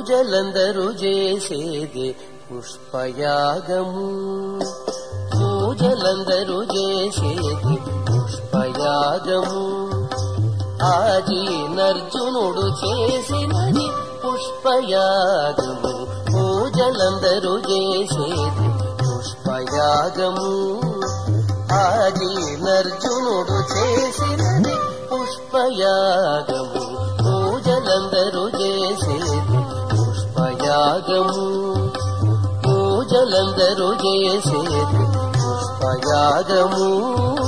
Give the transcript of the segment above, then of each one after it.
పూజలందరూ చేసేది పుష్పయాగము పూజలందరూ చేసేది పుష్పయాగము ఆజీ నర్జునుడు చేసినది పుష్పయాగము పూజలందరూ చేసేది పుష్పయాగము ఆది నర్జునుడు చేసినది పుష్పయాగము పూజలందరూ చేసేది పుష్పయాగము పూజలందరూ చేసేది పుష్పయాగము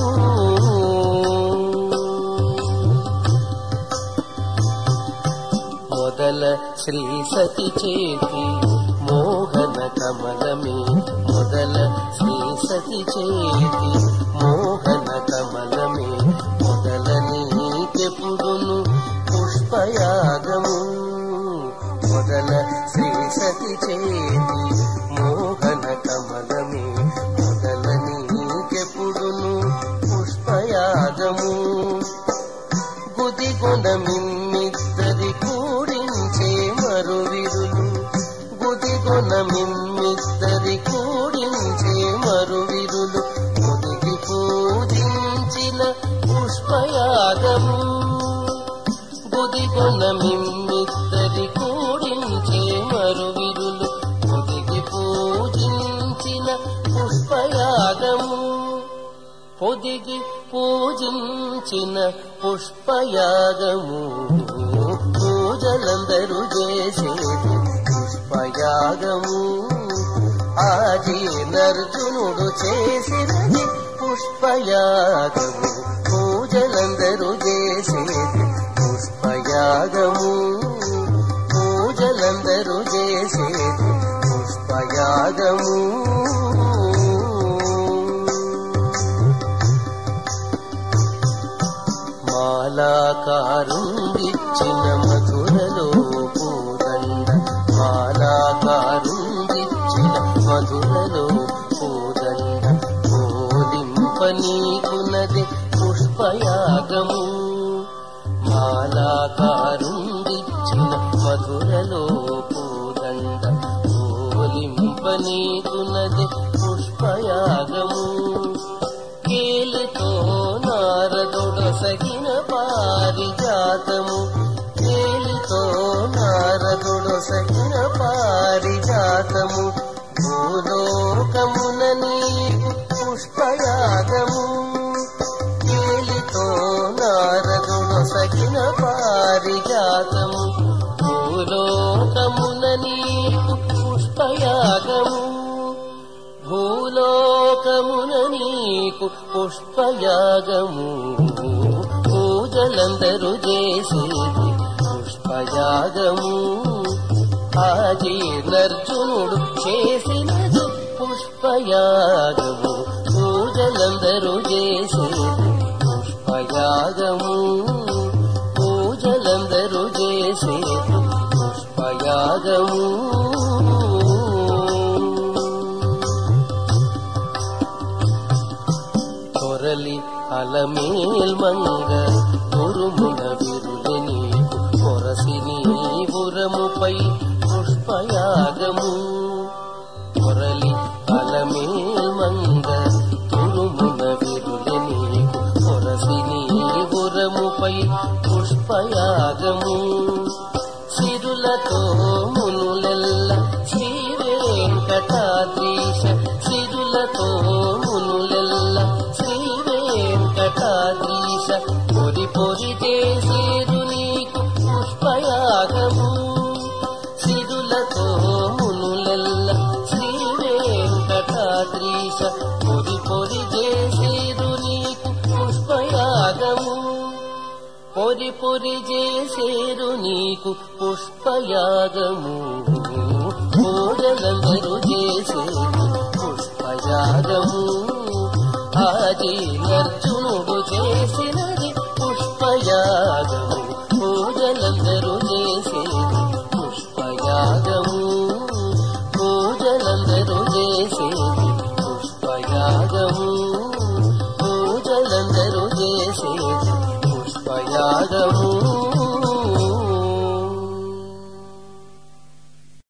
మొదల శ్రీ సతి చేతి మోహన కమలమే మొదల శ్రీ సతి చేతి మోహన కమలమే మొదల నీకెప్పుడును పుష్పయాగము మొదల శ్రీ సతి చేతి మోహన కమలమే మొదల నీకెప్పుడును పుష్పయాగము గుదిగొండ మిమ్మిద్దరి కూడించే మరువిరులు గుదిగొన మిమ్మిద్దరి కూడించే మరువిరులు ముదిగి పూజించిన పుష్పయాగము గుదిగొన మిమ్మిద్దరి కూడించే మరువిరులు ముదిగి పూజించిన పుష్పయాగము పొదిగి పూజించిన పుష్పయాగము పూజలందరూ చేసేది పుష్పయాగము ఆజీ నర్జునుడు చేసినది పుష్పయాగము పూజలందరూ చేసేది పుష్పయాగము పూజలందరూ చేసేది పుష్పయాగము మాలాకారుందిచ్చిన మధురలో పూదండ మాలాకారుందిచ్చిన మధురలో పూదండ బోధింప నీకున్నది పుష్పయాగము మాలాకారుందిచ్చిన మధురలో పూదండ బోధింప నీకున్నది పుష్పయాగము కేలితో నారదుడొసగిన పారిజాతము కేలితో నారదుడొసగిన పారిజాతము భూలోకమున నీకు పుష్పయాగము కేలితో నారదుడొసగిన పారిజాతము భూలోకమున నీకు పుష్పయాగము భూలోకమున నీకు పుష్పయాగము పూజలందరూ చేసేది పుష్పయాగము ఆజీ నర్జునుడు చేసినది పుష్పయాగము పూజలందరూ చేసేది పుష్పయాగము పూజలందరూ చేసేది పుష్పయాగము కొరలి అలమేల్ మంగ ఉరుమున విరులి నీకు కొరసి నీవురముపై పుష్పయాగము కొరలి అలమేల్ మంగ ఉరుమున విరులి నీకు కొరసి నీవురముపై పుష్పయాగము సిరులతో మునులెల్ల శ్రీ వెంకటాద్రీశ సిరులతో మునులెల్ల శ్రీ వెంకటాద్రీశ పొరి పొరి చేసేరు నీకు పుష్పయాగము సిరులతో మునులెల్ల శ్రీ వెంకటాద్రీశ పొరి పొరి చేసేరు నీకు పుష్పయాగము పొరి పొరి చేసేరు నీకు పుష్పయాగము పూజలందరూ చేసేది పుష్పయాగము ఆది నర్జునుడు చేసిన